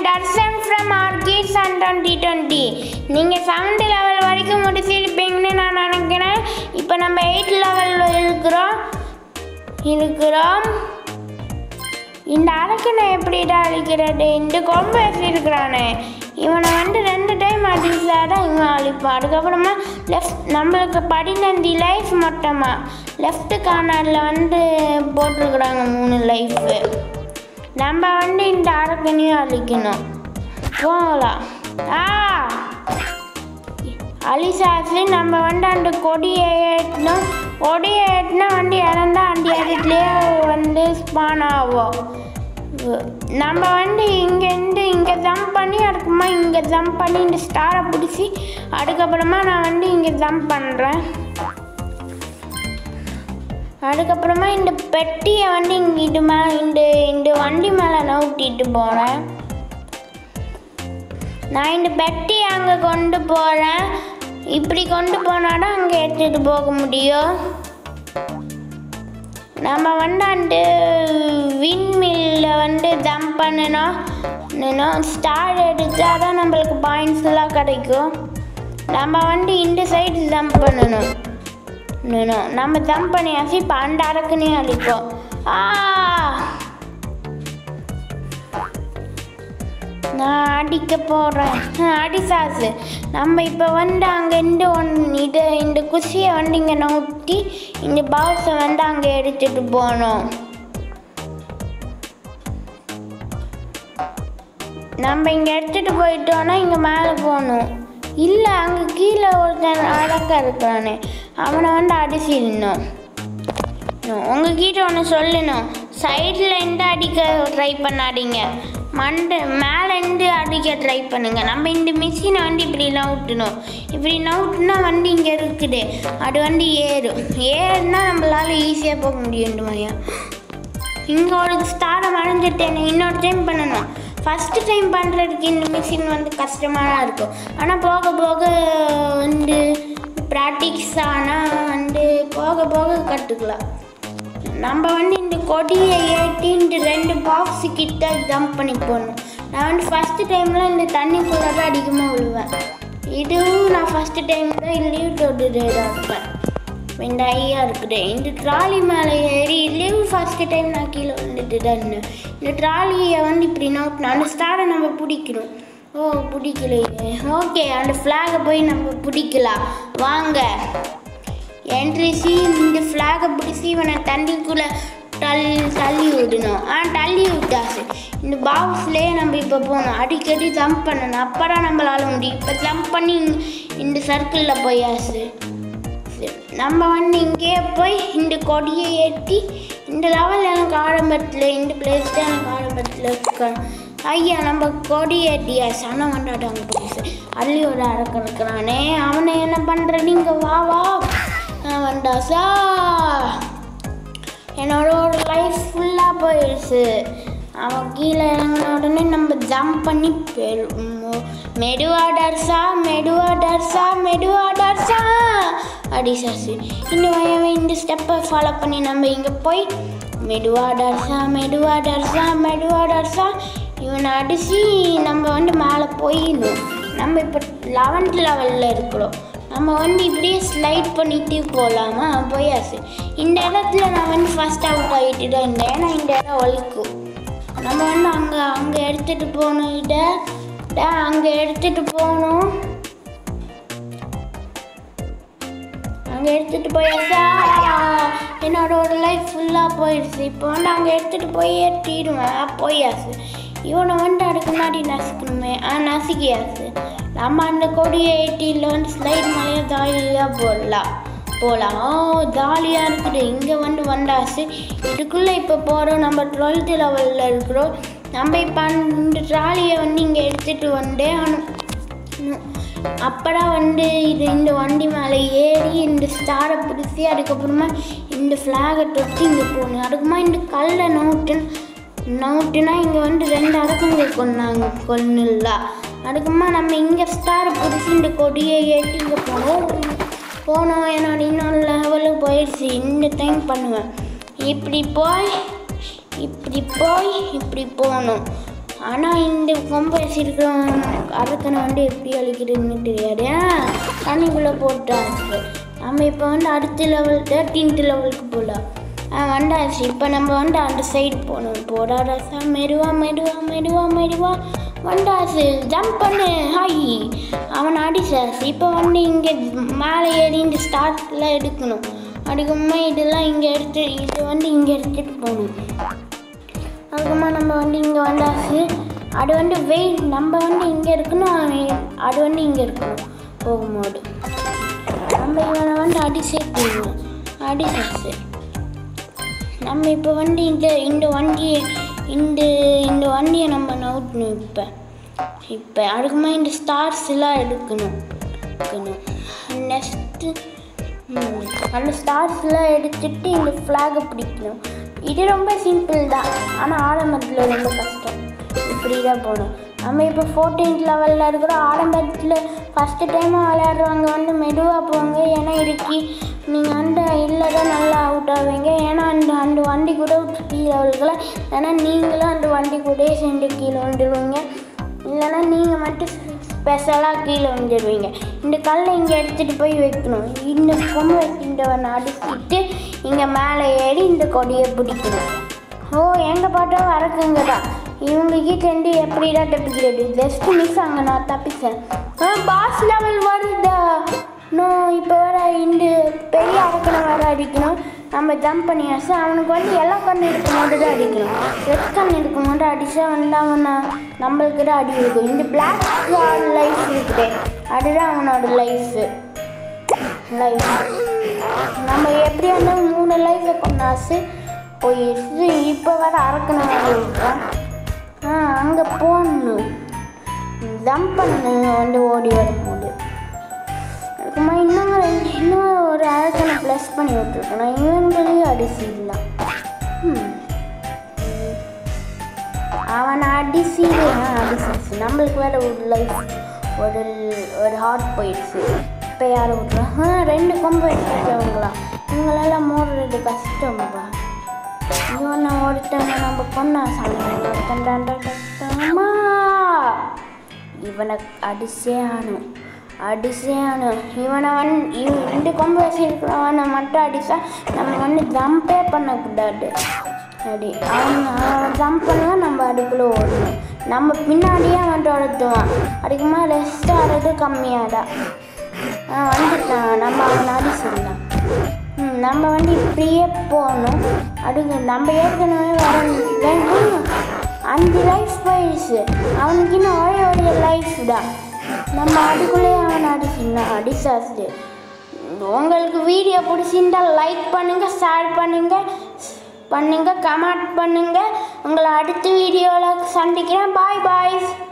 Darshan from orchids and twenty twenty நீங்கள் seventh level வரைக்கும் முடிச்சிருப்பீங்கன்னு நான் நினைக்கிறேன் இப்போ நம்ம எயிட் லெவலில் இருக்கிறோம் இருக்கிறோம் இந்த அரக்கனை எப்படிடா அழிக்கிறது இந்த கொம்பு வச்சிருக்கிறானே இவனை வந்து ரெண்டு டைம் அடிச்சாடா இவன் அழிப்பான் அதுக்கப்புறமா லெஃப்ட் நம்மளுக்கு பதினஞ்சு லைஃப் மொத்தமாக லெஃப்ட் கார்னரில் வந்து போட்டிருக்கிறாங்க மூணு லைஃபு நம்ம வந்து இந்த அரக்கனையும் அழிக்கணும் போகலாம் ஆ அலிசாஸ்லி நம்ம வந்து அந்த கொடியை ஏற்றணும் கொடியை ஏற்றினா வந்து இறந்தா அந்த இடத்துலையே வந்து ஸ்பான் ஆகும் நம்ம வந்து இங்கேருந்து இங்கே ஜம்ப் பண்ணி அதுக்குமா இங்கே ஜம்ப் பண்ணி இந்த ஸ்டாரை பிடிச்சி அதுக்கப்புறமா நான் வந்து இங்கே ஜம்ப் பண்ணுறேன் அதுக்கப்புறமா இந்த பெட்டியை வந்து இங்கே இது மேலே இந்த இந்த வண்டி மேலே நவுட்டிட்டு போகிறேன் நான் இந்த பெட்டி அங்கே கொண்டு போகிறேன் இப்படி கொண்டு போனாதான் அங்கே எடுத்துகிட்டு போக முடியும் நம்ம வந்து அந்த விண்மில்ல வந்து ஜம்ப் பண்ணணும் ஸ்டார் எடுத்தால் தான் நம்மளுக்கு பாயிண்ட்ஸ் எல்லாம் கிடைக்கும் நம்ம வந்து இந்த சைடு ஜம்ப் பண்ணணும் இன்னும் நம்ம ஜம்ப் பண்ணியாச்சு இப்போ அந்த அரக்குனையும் அடிப்போம் ஆ நான் அடிக்க போகிறேன் அடி சாசு நம்ம இப்போ வந்து அங்கேருந்து ஒன் இதை இந்த குச்சியை வந்து இங்கே நோட்டி இந்த பாக்ஸை வந்து அங்கே எடுத்துகிட்டு போகணும் நம்ம இங்கே எடுத்துகிட்டு போயிட்டோன்னா இங்கே மேலே போகணும் இல்லை அங்கே கீழே ஒருத்தன் அடக்க இருக்கிறானே அவனை வந்து அடிச்சிடணும் உங்ககிட்ட ஒன்று சொல்லணும் சைடில் இருந்து அடிக்க ட்ரை பண்ணாதீங்க மண்டை மேலேருந்து அடிக்க ட்ரை பண்ணுங்க நம்ம இந்த மிஷினை வந்து இப்படி நவுட்டணும் இப்படி நவுட்டுனா வண்டி இங்கே இருக்குது அது வந்து ஏறும் ஏறுனா நம்மளால ஈஸியாக போக முடியும் இந்த மாதிரியா இங்கே ஒரு ஸ்டாரை மறைஞ்சிட்டேன் இன்னொரு டைம் பண்ணணும் ஃபஸ்ட்டு டைம் பண்ணுறதுக்கு இந்த மிஷின் வந்து கஷ்டமாக தான் இருக்கும் ஆனால் போக போக வந்து ப்ராக்டிக்ஸ் ஆனால் வந்து போக போக கற்றுக்கலாம் நம்ம வந்து இந்த கொடியை ஏற்றி இந்த ரெண்டு பாக்ஸு கிட்ட ஜம்ப் பண்ணி போடணும் நான் வந்து ஃபஸ்ட்டு டைமில் இந்த தண்ணிக்குள்ளே தான் அதிகமாக விழுவேன் இதுவும் நான் ஃபஸ்ட்டு டைம் தான் லீவ் தொட்டு வைப்பேன் இந்த ஐயா இருக்குது இந்த ட்ராலி மேலே ஏறி இதுலேயும் ஃபஸ்ட்டு டைம் நான் கீழே வந்துட்டு தான் இருந்தேன் இந்த ட்ராலியை வந்து இப்படி நோட்டணும் அந்த ஸ்டாரை நம்ம பிடிக்கணும் ஓ பிடிக்கலையே ஓகே அந்த ஃப்ளாகை போய் நம்ம பிடிக்கலாம் வாங்க என்ட்ரிசி இந்த ஃப்ளாகை பிடிச்சி இவனை தண்ணிக்குள்ளே தள் தள்ளி விடணும் ஆ தள்ளி விட்டாச்சு இந்த பாக்ஸ்லேயே நம்ம இப்போ போகணும் அடிக்கடி ஜம்ப் பண்ணணும் அப்போ தான் நம்மளால முடியும் இப்போ ஜம்ப் பண்ணி இந்த சர்க்கிளில் போயாச்சு சரி, நம்ம வந்து இங்கேயே போய் இந்த கொடியை ஏற்றி இந்த லெவல் எனக்கு ஆரம்பத்தில் இந்த பிளேஸ் தான் எனக்கு ஆரம்பத்தில் இருக்க ஐயா நம்ம கொடி ஏற்றியாச்சு ஆனால் வந்துட்டாங்க போலீஸ் அள்ளியோட அரக்க இருக்கிறானே அவனை என்ன பண்ணுற நீங்கள் வா வா நான் வந்தாசா என்னோட ஒரு லைஃப் ஃபுல்லாக போயிடுச்சு அவன் கீழே இறங்கின உடனே நம்ம ஜம்ப் பண்ணி போயிடும் மெதுவா டர்ஸா மெதுவா டர்ஸா மெதுவா டர்ஸா அப்படி சாசு இன்னும் அவன் இந்த ஸ்டெப்பை ஃபாலோ பண்ணி நம்ம இங்கே போய் மெதுவா டர்ஸா மெதுவா டர்ஸா மெதுவா டர்ஸா இவனை அடித்து நம்ம வந்து மேலே போயிடணும் நம்ம இப்போ லெவன்த் லெவலில் இருக்கிறோம் நம்ம வந்து இப்படியே ஸ்லைட் பண்ணிட்டு போகலாமா போயாச்சு இந்த இடத்துல நான் வந்து ஃபஸ்ட் அவுட் ஆகிட்டு தான் இருந்தேன் ஏன்னா இந்த இடம் ஒழிக்கும் நம்ம வந்து அங்கே அங்கே எடுத்துகிட்டு போகணும் இதை இதை அங்கே எடுத்துகிட்டு போகணும் அங்கே எடுத்துகிட்டு போயாச்சா என்னோட ஒரு லைஃப் ஃபுல்லாக போயிடுச்சு இப்போ வந்து அங்கே எடுத்துகிட்டு போய் ஏற்றிடுவேன் போயாச்சு இவனை வந்து அதுக்கு முன்னாடி நசுக்கணுமே ஆ நசுக்கியாச்சு நம்ம அந்த கொடியை ஏற்றியில் வந்து ஸ்லைட் மேலேயே ஜாலியாக போடலாம் போகலாம் ஓ ஜாலியாக இருக்குது இங்கே வந்து வந்தாச்சு இதுக்குள்ளே இப்போ போகிறோம் நம்ம டுவெல்த்து லெவலில் இருக்கிறோம் நம்ம இப்போ இந்த ட்ராலியை வந்து இங்கே எடுத்துகிட்டு வந்தே ஆகணும் அப்பதான் வந்து இது இந்த வண்டி மேலே ஏறி இந்த ஸ்டாரை பிடிச்சி அதுக்கப்புறமா இந்த ஃப்ளாகை தொட்டு இங்கே போகணும் அதுக்குமா இந்த கல்லை நோட்டு நோட்டுனா இங்கே வந்து ரெண்டு அரக்கங்க கொண்டாங்க கொன்னுலாம் அதுக்குமா நம்ம இங்கே ஸ்டாரை பிடிச்சி இந்த கொடியை ஏற்றி இங்கே போனோம் போனோம் என்னோட இன்னொரு லெவலுக்கு போயிடுச்சு இந்த டைம் பண்ணுவேன் இப்படி போய் இப்படி போய் இப்படி போகணும் ஆனால் இந்த கொம்பை வச்சிருக்கிறவன் அரக்கனை வந்து எப்படி அழிக்கிறதுன்னு தெரியாது ஏன் தண்ணிக்குள்ளே போட்டாச்சு நம்ம இப்போ வந்து அடுத்த லெவல் தேர்ட்டீன்த் லெவலுக்கு போகலாம் ஆ வந்தாச்சு இப்போ நம்ம வந்து அந்த சைடு போகணும் போடாடா சார் மெதுவா மெதுவா மெதுவா மெதுவா வந்தாச்சு ஜம்ப் பண்ணு ஹாய் அவன் அடிச்சாச்சு இப்போ வந்து இங்கே மேலே ஏறி இந்த ஸ்டார்ட்லாம் எடுக்கணும் அதுக்கப்புறமா இதெல்லாம் இங்கே எடுத்து இது வந்து இங்கே எடுத்துகிட்டு போகணும் அதுக்கப்புறமா நம்ம வந்து இங்கே வந்தாச்சு அது வந்து வெயிட் நம்ம வந்து இங்கே இருக்கணும் அது வந்து இங்கே இருக்கணும் போகும்போது நம்ம இவனை வந்து அடி சேர்த்துக்கணும் அடி சேர்த்து நம்ம இப்போ வந்து இந்த இந்த வண்டியை இந்த இந்த வண்டியை நம்ம நவுட்டணும் இப்போ இப்போ அதுக்குமா இந்த ஸ்டார்ஸ் எல்லாம் எடுக்கணும் எடுக்கணும் நெக்ஸ்ட்டு அந்த ஸ்டார்ஸ்லாம் எடுத்துட்டு இந்த ஃப்ளாகை பிடிக்கணும் இது ரொம்ப சிம்பிள் தான் ஆனால் ஆரம்பத்தில் ரொம்ப கஷ்டம் இப்படி தான் போகணும் நம்ம இப்போ ஃபோர்டீன்த் லெவலில் இருக்கிற ஆரம்பத்தில் ஃபஸ்ட்டு டைம் விளையாடுறவங்க வந்து மெதுவாக போங்க ஏன்னா இடுக்கி நீங்கள் வந்து இல்லை தான் நல்லா அவுட் ஆவீங்க ஏன்னா அந்த அந்த வண்டி கூட கீழே விழுகல ஏன்னா நீங்களும் அந்த வண்டி கூடயே சேர்ந்து கீழே வந்துடுவீங்க இல்லைன்னா நீங்கள் மட்டும் ஸ்பெஷலாக கீழே வந்துடுவீங்க இந்த கல்லை இங்கே எடுத்துகிட்டு போய் வைக்கணும் இந்த கொம்பு வைக்கின்றவனை அடிச்சுட்டு இங்கே மேலே ஏறி இந்த கொடியை பிடிக்கணும் ஓ எங்கே பார்த்தாலும் வரக்குங்க தான் இவங்க கிட்டேருந்து எப்படிடா தப்பிக்கிறது ஜஸ்ட் மிஸ் அங்கே நான் தப்பிச்சேன் பாஸ் லெவல் வருதா நான் இப்போ வேற இந்த பெரிய அரக்கனை வேற அடிக்கணும் நம்ம ஜம்ப் பண்ணியாச்சு அவனுக்கு வந்து எல்லா கண் இருக்கும் போது தான் அடிக்கணும் ரெட் கண் இருக்கும் போது அடித்தா வந்து அவன் நம்மளுக்கு தான் அடி இருக்கும் இந்த பிளாக் லைஃப் இருக்குது அதுதான் அவனோட லைஃபு லைஃப் நம்ம எப்படியா இருந்தாலும் மூணு லைஃப்பை கொண்டாச்சு போயிடுச்சு இப்போ வர அரக்கனை வேற விட்றான் ஆ அங்கே போகணும் ஜம்ப் பண்ணு வந்து ஓடி வரும்போது அதுக்குமா இன்னும் ரெண்டு இன்னும் ஒரு அரக்கனை ப்ளஸ் பண்ணி விட்டுருக்கணும் இவன்களையும் அடிச்சிடலாம் ம் அவனை அடிச்சு அடிச்சிச்சு நம்மளுக்கு வேற ஒரு லைஃப் ஒரு ஒரு ஹார்ட் போயிடுச்சு இப்போ யாரை விட்றோம் ஆ ரெண்டு கொம்பு வச்சுருக்கவங்களாம் இவங்களெல்லாம் மோடுறது கஷ்டம்ப்பா இவனை ஒருத்தனை நம்ம கொண்டா சாமி கஷ்டமா இவனை அடிச்சே ஆகணும் அடிச்சே ஆகணும் இவனை வந்து இவன் ரெண்டு கொம்பு வச்சிருக்கிறவனை மட்டும் அடித்தா நம்ம வந்து ஜம்பே பண்ணக்கூடாது அப்படி அவன் அவன் ஜம்ப் பண்ணுவான் நம்ம அதுக்குள்ளே ஓடணும் நம்ம பின்னாடியே அவன் துரத்துவான் அதுக்குமா ரெஸ்ட் ஆகிறது கம்மியாதான் ஆ வந்துட்டான் நம்ம அவனை அடிச்சிடலாம் ம் நம்ம வந்து இப்படியே போகணும் அதுக்கு நம்ம ஏற்கனவே வர வேணும் அஞ்சு லைஃப் போயிடுச்சு அவனுக்கு இன்னும் ஒரே ஒரே லைஃப் தான் நம்ம அதுக்குள்ளேயே அவனை அடிச்சிடலாம் அடிச்சாச்சு உங்களுக்கு வீடியோ பிடிச்சிருந்தா லைக் பண்ணுங்கள் ஷேர் பண்ணுங்கள் பண்ணுங்கள் கமெண்ட் பண்ணுங்கள் உங்களை அடுத்த வீடியோவில் சந்திக்கிறேன் பாய் பாய்ஸ்